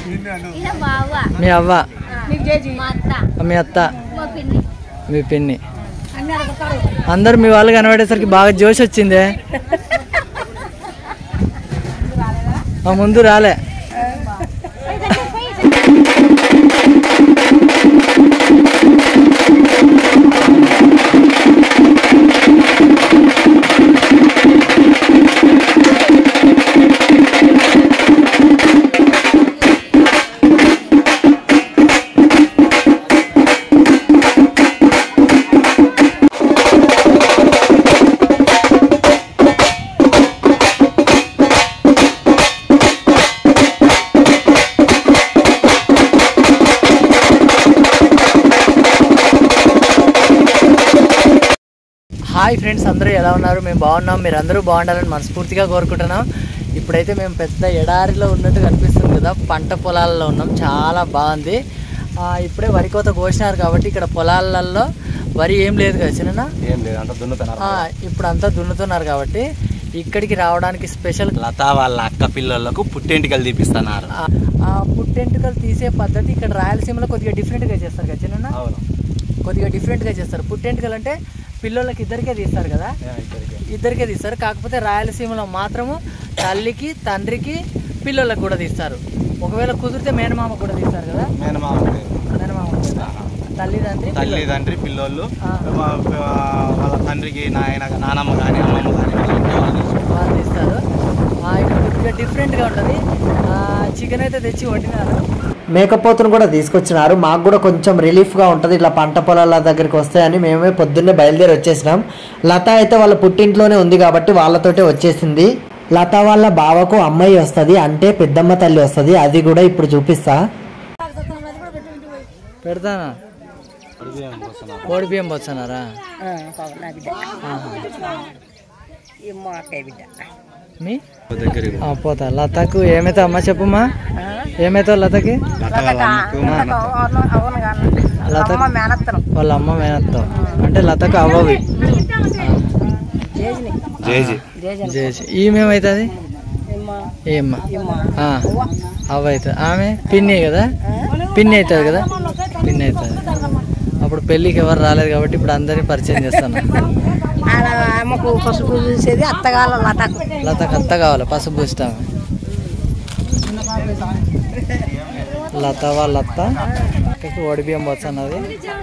ఈయన బావ మీ అవ్వ మా అత్త మీ అత్త మా పిన్ని మీ పిన్ని అందరు మీ వాళ్ళు కనబడేసరికి బాగా జోష్ వచ్చిందే ఆ ముందు రాలే హాయ్ ఫ్రెండ్స్ అందరూ ఎలా ఉన్నారు మేము బాగున్నాం మీరు అందరూ బాగుండాలని మనస్ఫూర్తిగా కోరుకుంటున్నాం ఇప్పుడైతే మేము పెద్ద ఎడారిలో ఉన్నట్టు కనిపిస్తుంది కదా పంట పొలాల్లో ఉన్నాం చాలా బాగుంది ఆ, ఇప్పుడే వరి కోత కోసినారు కాబట్టి ఇక్కడ పొలాలలో వరి ఏం లేదు కదా చిన్న ఏం లేదు అంత దున్నుతున్నారు ఇప్పుడు అంతా దున్నుతున్నారు కాబట్టి ఇక్కడికి రావడానికి స్పెషల్ లత వాళ్ళ అక్క పిల్లలకు పుట్టెంటికలు తీపిస్తున్నారు ఆ పుట్టెంటుకలు తీసే పద్ధతి ఇక్కడ రాయలసీమలో కొద్దిగా డిఫరెంట్గా చేస్తారు కదా చిన్న అవును కొద్దిగా డిఫరెంట్గా చేస్తారు పుట్టెంటుకలు అంటే పిల్లలకి ఇద్దరికే తీస్తారు కదా ఇద్దరికే తీస్తారు కాకపోతే రాయలసీమలో మాత్రము తల్లికి తండ్రికి పిల్లలకు కూడా తీస్తారు ఒకవేళ కుదిరితే మేనమామ కూడా తీస్తారు కదా మేనమామ మేనమామ కూడా. తల్లి తండ్రి తల్లి పిల్లలు. తండ్రి పిల్లోళ్ళు ఆ. వా- వా- వాళ్ళ తండ్రికి నాయన నానమ్మ కానీ అమ్మమ్మ కానీ వాళ్ళు తీస్తారు ఆ, ఇక్కడ కొద్దిగా డిఫరెంట్గా ఉంటుంది చికెన్ అయితే తెచ్చి వండినారు మేకపోతును కూడా తీసుకొచ్చినారు మాకు కూడా కొంచెం రిలీఫ్గా ఉంటుంది ఇట్లా పంట పొలాల దగ్గరికి వస్తాయని మేమే పొద్దున్నే బయలుదేరి వచ్చేసినాం లత అయితే వాళ్ళ పుట్టింట్లోనే ఉంది కాబట్టి వాళ్ళతోటే వచ్చేసింది లత వాళ్ళ బావకు అమ్మాయి వస్తుంది అంటే పెద్దమ్మ తల్లి వస్తుంది అది కూడా ఇప్పుడు చూపిస్తా పెడతానా కోడి బియ్యం పోతున్నారా నా బిడ్డ ఈ మా అక్కయ్య బిడ్డ మీ దగ్గర ఆ, పోతా లతకు ఏమైతే అమ్మ చెప్పమ్మా ఏమైతే లతకి అవును కానీ లత అమ్మ మేనత్తను వాళ్ళ అమ్మ మేనత్తావు అంటే లతకు అవ్వవి చేసిని జేజీ చేసిన చేసి ఈమెమవుతుంది ఇమ్మ ఏమ్మా ఇమ్మ ఆ, అవ్వ అవుతుంది ఆమె పిన్ని కదా పిన్ని అవుతుంది కదా పిన్ని అవుతుంది అప్పుడు పెళ్ళికి ఎవరు రాలేదు కాబట్టి ఇప్పుడు అందరినీ పరిచయం చేస్తాను ఆడ అమ్మకు పసుపు చూసేది అత్తగాల లతకు లతకు అంత కావాలి పసుపు పూస్తాము లత వాళ్ళ అత్త అక్కకి ఓడి బియ్యం పోతున్నది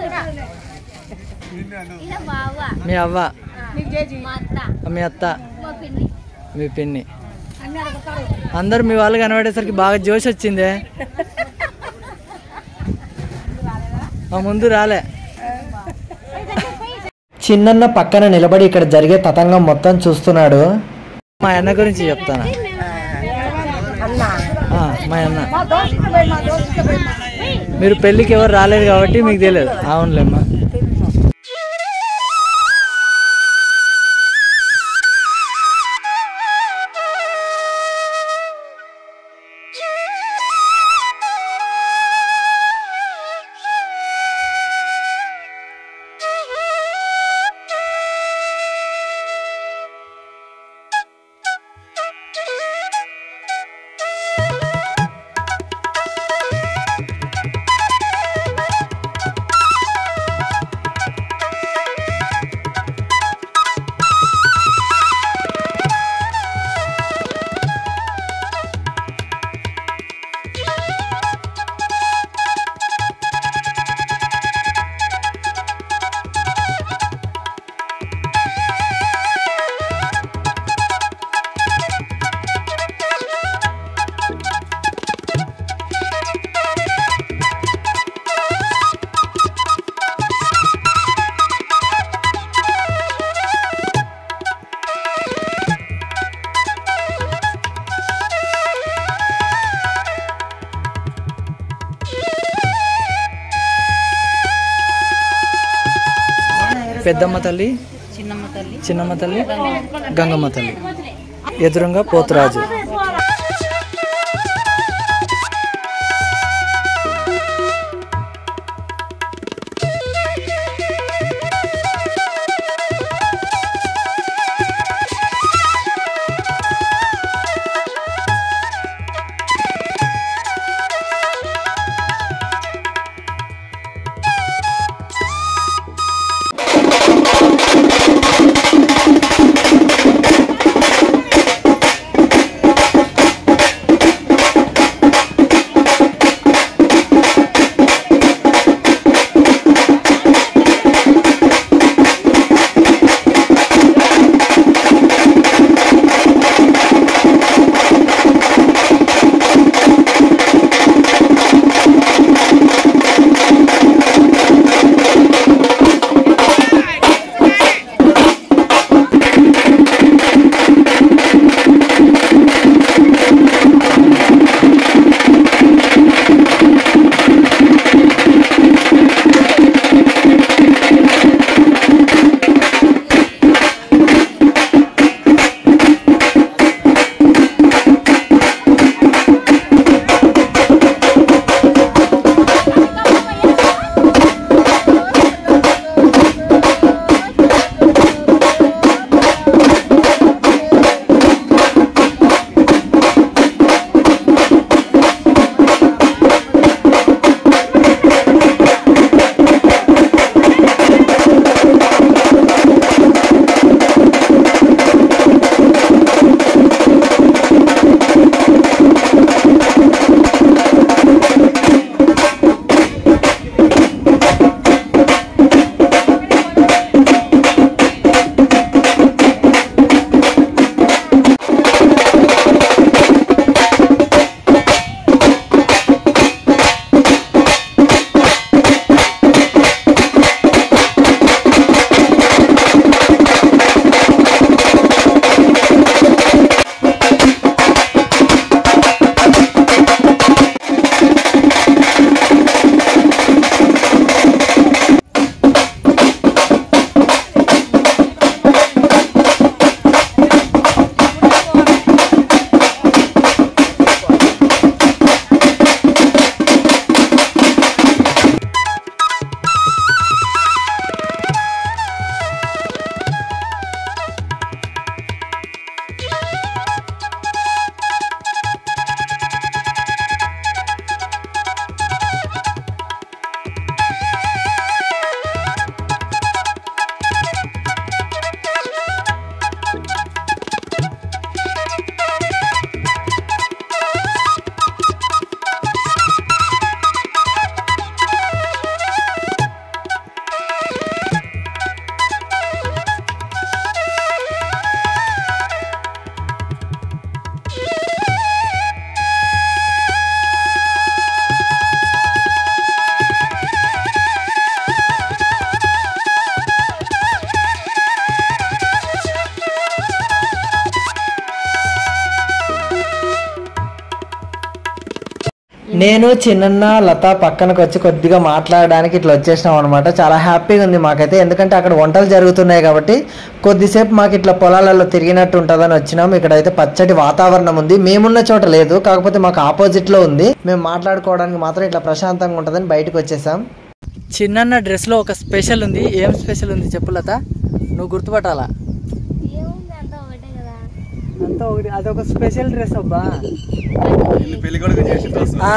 ఈయన బావ మీ అవ్వ మా అత్త మీ అత్త మా పిన్ని మీ పిన్ని అందరు మీ వాళ్ళు కనబడేసరికి బాగా జోష్ వచ్చిందే ఆ ముందు రాలే చిన్నన్న పక్కన నిలబడి ఇక్కడ జరిగే తతంగం మొత్తం చూస్తున్నాడు మా అన్న గురించి చెప్తాను అన్న ఆ, మా అన్న మీరు పెళ్ళికి ఎవరు రాలేదు కాబట్టి మీకు తెలియదు అవునులేమ్మా పెద్దమ్మ తల్లి చిన్నమ్మ తల్లి చిన్నమ్మ తల్లి గంగమ్మ తల్లి ఎదురుగా పోతురాజు నేను చిన్న లత పక్కనకు వచ్చి కొద్దిగా మాట్లాడడానికి ఇట్లా వచ్చేసినాం అనమాట చాలా హ్యాపీగా ఉంది మాకైతే ఎందుకంటే అక్కడ వంటలు జరుగుతున్నాయి కాబట్టి కొద్దిసేపు మాకు ఇట్లా పొలాలలో తిరిగినట్టు ఉంటుందని వచ్చినాం ఇక్కడైతే పచ్చటి వాతావరణం ఉంది మేమున్న చోట లేదు కాకపోతే మాకు ఆపోజిట్ లో ఉంది మేము మాట్లాడుకోవడానికి మాత్రం ఇట్లా ప్రశాంతంగా ఉంటుందని బయటకు వచ్చేసాం చిన్న డ్రెస్ లో ఒక స్పెషల్ ఉంది ఏం స్పెషల్ ఉంది చెప్పు లత నువ్వు గుర్తుపట్టాలా ఏముంది అంతా ఒకటే కదా అంతా ఒకటి అదొక స్పెషల్ డ్రెస్ అబ్బా పెళ్లి కొడుకు చేసి డ్రెస్ ఆ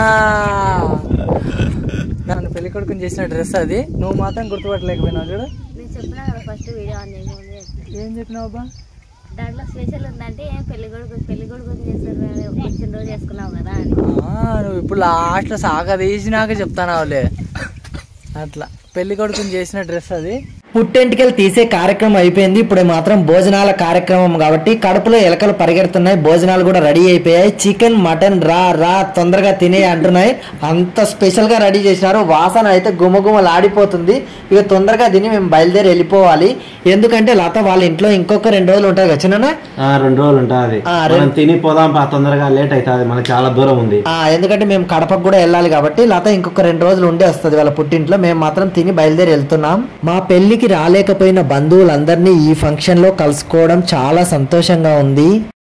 నన్ను పెళ్లి కొడుకుని చేసిన డ్రెస్ అది నువ్వు మాత్రం గుర్తుపట్టలేకపోయినావు చూడు నేను చెప్పినా కదా ఫస్ట్ వీడియో ఆన్ చేయకముందు చెప్పిన. ఏం చెప్పినావు అబ్బా దాంట్లో స్పెషల్ ఉందంటే ఏం పెళ్లి కొడుకు పెళ్లి కొడుకు చేస్తారు వచ్చిన రోజు చేసుకున్నావు కదా అని ఆ, నువ్వు ఇప్పుడు లాస్ట్లో సాగ తీసినాక చెప్తానావులే అట్లా పెళ్లి కొడుకుని చేసిన డ్రెస్ అది పుట్టెంటికలు తీసే కార్యక్రమం అయిపోయింది ఇప్పుడు మాత్రం భోజనాల కార్యక్రమం కాబట్టి కడుపులో ఎలకలు పరిగెడుతున్నాయి భోజనాలు కూడా రెడీ అయిపోయాయి చికెన్ మటన్ రా రా తొందరగా తినే అంటున్నాయి అంత స్పెషల్ గా రెడీ చేసినారు వాసన అయితే గుమగుమలాడిపోతుంది ఇక తొందరగా తిని మేము బయలుదేరి వెళ్ళిపోవాలి ఎందుకంటే లత వాళ్ళ ఇంట్లో ఇంకొక రెండు రోజులు ఉంటాయి కదా చిన్న ఆ, రెండు రోజులు ఉంటుంది ఆ, మనం తిని పోదాం పా తొందరగా లేట్ అవుతుంది మనకి చాలా దూరం ఉంది ఆ, ఎందుకంటే మేము కడపకు కూడా వెళ్ళాలి కాబట్టి లత ఇంకొక రెండు రోజులు ఉండి వస్తుంది వాళ్ళ పుట్టింట్లో మేము మాత్రం తిని బయలుదేరి వెళ్తున్నాం మా పెళ్లికి రాలేకపోయిన బంధువులందరినీ ఈ ఫంక్షన్ లో కలుసుకోవడం చాలా సంతోషంగా ఉంది